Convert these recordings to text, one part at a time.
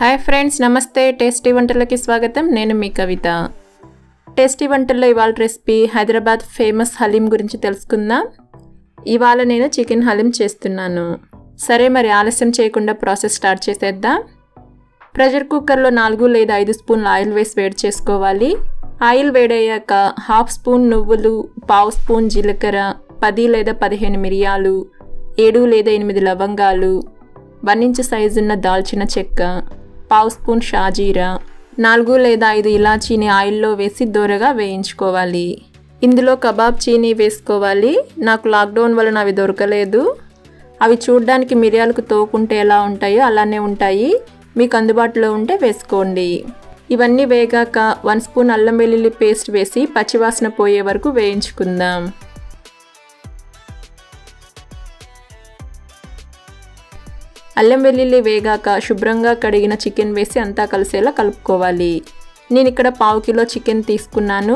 hi friends నమస్తే tasty వంటలకి స్వాగతం నేను మీ కవిత టేస్టీ వంటల్లో ఇవాళ రెసిపీ హైదరాబాద్ ఫేమస్ హలీం గురించి తెలుసుకుందాం ఇవాళ నేను చికెన్ హలీం చేస్తున్నాను సరే మరి ఆలస్యం చేయకుండా ప్రాసెస్ స్టార్ట్ చేసేద్దాం ప్రెషర్ కుక్కర్లో నాలుగు లేదా ఐదు స్పూన్ల ఆయిల్ వేసి వేడి చేసుకోవాలి ఆయిల్ వేడయ్యాక హాఫ్ స్పూన్ నువ్వులు పావు స్పూన్ జీలకర్ర పది లేదా పదిహేను మిరియాలు ఏడు లేదా ఎనిమిది లవంగాలు వన్ ఇంచ్ సైజున్న దాల్చిన చెక్క పావు స్పూన్ షాజీరా నాలుగు లేదా ఐదు ఇలాచీని ఆయిల్లో వేసి దూరగా వేయించుకోవాలి ఇందులో కబాబ్ చీనీ వేసుకోవాలి నాకు లాక్డౌన్ వలన అవి దొరకలేదు అవి చూడ్డానికి మిరియాలకు తోకుంటే ఎలా ఉంటాయో అలానే ఉంటాయి మీకు అందుబాటులో ఉంటే వేసుకోండి ఇవన్నీ వేగాక వన్ స్పూన్ అల్లం వెల్లుల్లి పేస్ట్ వేసి పచ్చివాసన పోయే వరకు వేయించుకుందాం అల్లం వెల్లుల్లి వేగాక శుభ్రంగా కడిగిన చికెన్ వేసి అంతా కలిసేలా కలుపుకోవాలి నేను ఇక్కడ పావు కిలో చికెన్ తీసుకున్నాను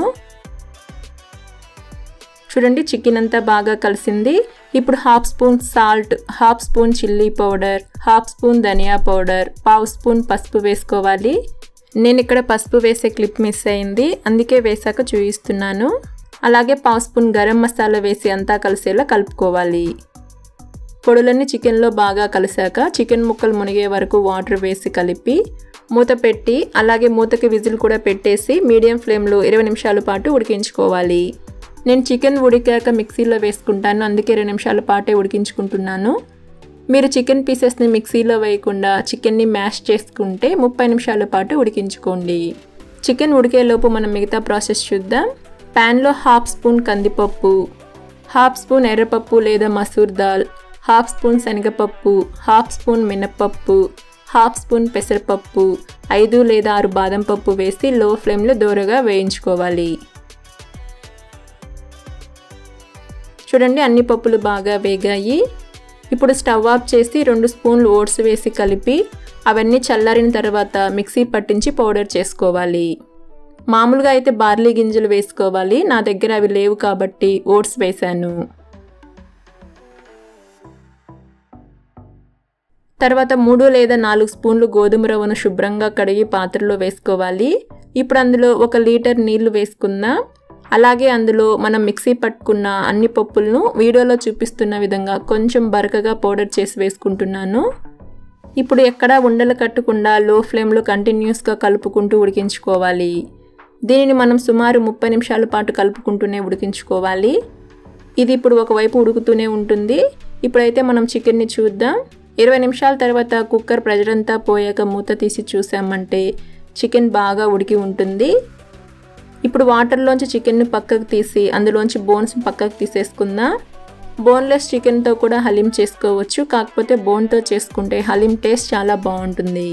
చూడండి చికెన్ అంతా బాగా కలిసింది ఇప్పుడు half spoon salt half spoon chilli powder half spoon ధనియా పౌడర్ పావు స్పూన్ పసుపు వేసుకోవాలి నేను ఇక్కడ పసుపు వేసే క్లిప్ మిస్ అయింది అందుకే వేసాక చూపిస్తున్నాను అలాగే పావు స్పూన్ గరం మసాలా వేసి అంతా కలిసేలా కలుపుకోవాలి పొడులన్నీ చికెన్లో బాగా కలిసాక చికెన్ ముక్కలు మునిగే వరకు వాటర్ వేసి కలిపి మూత పెట్టి అలాగే మూతకి విజిల్ కూడా పెట్టేసి మీడియం ఫ్లేమ్లో ఇరవై నిమిషాల పాటు ఉడికించుకోవాలి నేను చికెన్ ఉడికాక మిక్సీలో వేసుకుంటాను అందుకే ఇరవై నిమిషాల పాటే ఉడికించుకుంటున్నాను మీరు చికెన్ పీసెస్ని మిక్సీలో వేయకుండా చికెన్ని మ్యాష్ చేసుకుంటే ముప్పై నిమిషాల పాటు ఉడికించుకోండి చికెన్ ఉడికేలోపు మనం మిగతా ప్రాసెస్ చూద్దాం ప్యాన్లో హాఫ్ స్పూన్ కందిపప్పు హాఫ్ స్పూన్ ఎర్రపప్పు లేదా మసూర్ దాల్ హాఫ్ స్పూన్ శనగపప్పు హాఫ్ స్పూన్ మినప్పప్పు హాఫ్ స్పూన్ పెసరపప్పు ఐదు లేదా ఆరు బాదం పప్పు వేసి లో ఫ్లేమ్లో దూరగా వేయించుకోవాలి చూడండి అన్ని పప్పులు బాగా వేగాయి ఇప్పుడు స్టవ్ ఆఫ్ చేసి రెండు స్పూన్లు ఓట్స్ వేసి కలిపి అవన్నీ చల్లారిన తర్వాత మిక్సీ పట్టించి పౌడర్ చేసుకోవాలి మామూలుగా అయితే బార్లీ గింజలు వేసుకోవాలి నా దగ్గర అవి లేవు కాబట్టి ఓట్స్ వేశాను తర్వాత మూడు లేదా నాలుగు స్పూన్లు గోధుమ రవ్వను శుభ్రంగా కడిగి పాత్రలో వేసుకోవాలి ఇప్పుడు అందులో ఒక లీటర్ నీళ్లు వేసుకుందాం అలాగే అందులో మనం మిక్సీ పట్టుకున్న అన్ని పప్పులను వీడియోలో చూపిస్తున్న విధంగా కొంచెం బరకగా పౌడర్ చేసి వేసుకుంటున్నాను ఇప్పుడు ఎక్కడా ఉండలు కట్టకుండా లో ఫ్లేమ్లో కంటిన్యూస్గా కలుపుకుంటూ ఉడికించుకోవాలి దీనిని మనం సుమారు ముప్పై నిమిషాల పాటు కలుపుకుంటూనే ఉడికించుకోవాలి ఇది ఇప్పుడు ఒకవైపు ఉడుకుతూనే ఉంటుంది ఇప్పుడైతే మనం చికెన్ని చూద్దాం ఇరవై నిమిషాల తర్వాత కుక్కర్ ప్రెజర్ అంతా పోయాక మూత తీసి చూసామంటే చికెన్ బాగా ఉడికి ఉంటుంది ఇప్పుడు వాటర్లోంచి చికెన్ని పక్కకు తీసి అందులోంచి బోన్స్ పక్కకు తీసేసుకుందాం బోన్లెస్ చికెన్తో కూడా హలీం చేసుకోవచ్చు కాకపోతే బోన్తో చేసుకుంటే హలీం టేస్ట్ చాలా బాగుంటుంది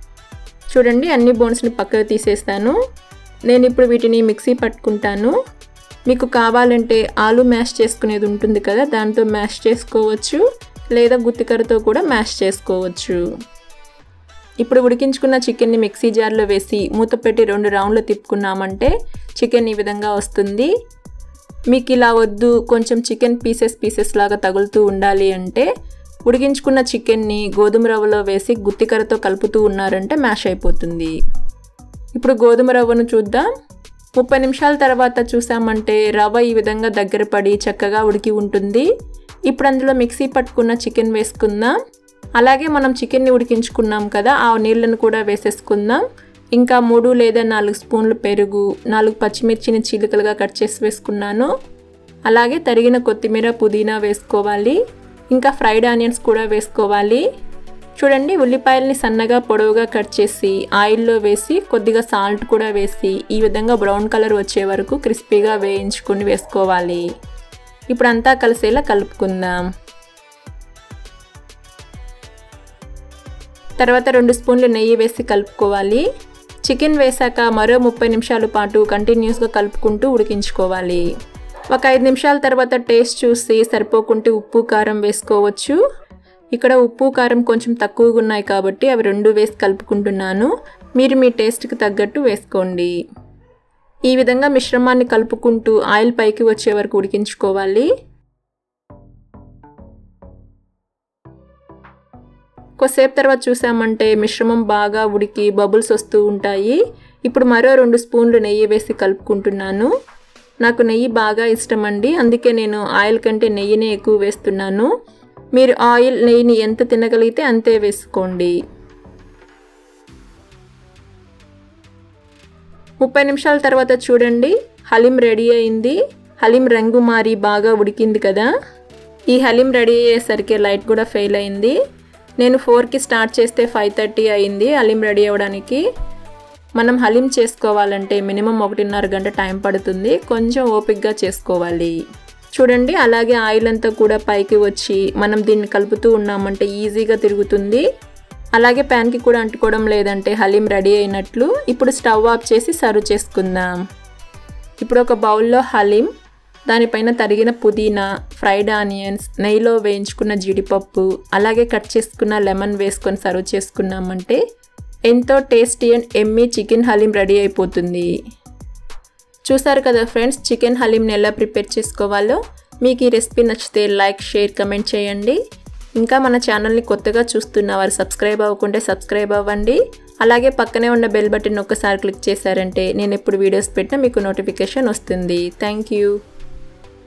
చూడండి అన్ని బోన్స్ని పక్కకు తీసేస్తాను నేను ఇప్పుడు వీటిని మిక్సీ పట్టుకుంటాను మీకు కావాలంటే ఆలు మ్యాష్ చేసుకునేది ఉంటుంది కదా దాంతో మ్యాష్ చేసుకోవచ్చు లేదా గుత్తికరతో కూడా మ్యాష్ చేసుకోవచ్చు ఇప్పుడు ఉడికించుకున్న చికెన్ని మిక్సీ జార్లో వేసి మూత పెట్టి రెండు రౌండ్లు తిప్పుకున్నామంటే చికెన్ ఈ విధంగా వస్తుంది మీకు ఇలా వద్దు కొంచెం చికెన్ పీసెస్ పీసెస్ లాగా తగులుతూ ఉండాలి అంటే ఉడికించుకున్న చికెన్ని గోధుమ రవ్వలో వేసి గుత్తికరతో కలుపుతూ ఉన్నారంటే మ్యాష్ అయిపోతుంది ఇప్పుడు గోధుమ రవ్వను చూద్దాం ముప్పై నిమిషాల తర్వాత చూసామంటే రవ్వ ఈ విధంగా దగ్గర పడి చక్కగా ఉడికి ఉంటుంది ఇప్పుడు అందులో మిక్సీ పట్టుకున్న చికెన్ వేసుకుందాం అలాగే మనం చికెన్ని ఉడికించుకున్నాం కదా ఆ నీళ్ళను కూడా వేసేసుకుందాం ఇంకా మూడు లేదా నాలుగు స్పూన్లు పెరుగు నాలుగు పచ్చిమిర్చిని చీలికలుగా కట్ చేసి వేసుకున్నాను అలాగే తరిగిన కొత్తిమీర పుదీనా వేసుకోవాలి ఇంకా ఫ్రైడ్ ఆనియన్స్ కూడా వేసుకోవాలి చూడండి ఉల్లిపాయల్ని సన్నగా పొడవుగా కట్ చేసి ఆయిల్లో వేసి కొద్దిగా సాల్ట్ కూడా వేసి ఈ విధంగా బ్రౌన్ కలర్ వచ్చే వరకు క్రిస్పీగా వేయించుకొని వేసుకోవాలి ఇప్పుడు అంతా కలిసేలా కలుపుకుందాం తర్వాత రెండు స్పూన్లు నెయ్యి వేసి కలుపుకోవాలి చికెన్ వేసాక మరో ముప్పై నిమిషాల పాటు కంటిన్యూస్గా కలుపుకుంటూ ఉడికించుకోవాలి ఒక ఐదు నిమిషాల తర్వాత టేస్ట్ చూసి సరిపోకుంటే ఉప్పు కారం వేసుకోవచ్చు ఇక్కడ ఉప్పు కారం కొంచెం తక్కువగా ఉన్నాయి కాబట్టి అవి రెండు వేసి కలుపుకుంటున్నాను మీరు మీ టేస్ట్కి తగ్గట్టు వేసుకోండి ఈ విధంగా మిశ్రమాన్ని కలుపుకుంటూ ఆయిల్ పైకి వచ్చే వరకు ఉడికించుకోవాలి కొద్దిసేపు తర్వాత చూసామంటే మిశ్రమం బాగా ఉడికి బబుల్స్ వస్తూ ఉంటాయి ఇప్పుడు మరో రెండు స్పూన్లు నెయ్యి వేసి కలుపుకుంటున్నాను నాకు నెయ్యి బాగా ఇష్టం అండి అందుకే నేను ఆయిల్ కంటే నెయ్యినే ఎక్కువ వేస్తున్నాను మీరు ఆయిల్ నెయ్యిని ఎంత తినగలిగితే అంతే వేసుకోండి ముప్పై నిమిషాల తర్వాత చూడండి హలీం రెడీ అయింది హలీం రంగు మారి బాగా ఉడికింది కదా ఈ హలీం రెడీ అయ్యేసరికి లైట్ కూడా ఫెయిల్ అయింది నేను ఫోర్కి స్టార్ట్ చేస్తే ఫైవ్ థర్టీ అయింది హలీం రెడీ అవ్వడానికి మనం హలీం చేసుకోవాలంటే మినిమం ఒకటిన్నర గంట టైం పడుతుంది కొంచెం ఓపిక్గా చేసుకోవాలి చూడండి అలాగే ఆయిల్ అంతా కూడా పైకి వచ్చి మనం దీన్ని కలుపుతూ ఉన్నామంటే ఈజీగా తిరుగుతుంది అలాగే ప్యాన్కి కూడా అంటుకోవడం లేదంటే హలీం రెడీ అయినట్లు ఇప్పుడు స్టవ్ ఆఫ్ చేసి సర్వ్ చేసుకుందాం ఇప్పుడు ఒక బౌల్లో హలీం దానిపైన తరిగిన పుదీనా ఫ్రైడ్ ఆనియన్స్ నెయ్యిలో వేయించుకున్న జీడిపప్పు అలాగే కట్ చేసుకున్న లెమన్ వేసుకొని సర్వ్ చేసుకున్నామంటే ఎంతో tasty and yummy chicken haleem ready అయిపోతుంది చూసారు కదా ఫ్రెండ్స్ చికెన్ హలీంని ఎలా ప్రిపేర్ చేసుకోవాలో మీకు ఈ రెసిపీ నచ్చితే లైక్ షేర్ కమెంట్ చేయండి ఇంకా మన ఛానల్ని కొత్తగా చూస్తున్న వారు సబ్స్క్రైబ్ అవ్వకుంటే సబ్స్క్రైబ్ అవ్వండి అలాగే పక్కనే ఉన్న బెల్ బటన్ ఒక్కసారి క్లిక్ చేశారంటే నేను ఎప్పుడు వీడియోస్ పెట్టినా మీకు నోటిఫికేషన్ వస్తుంది థ్యాంక్ యూ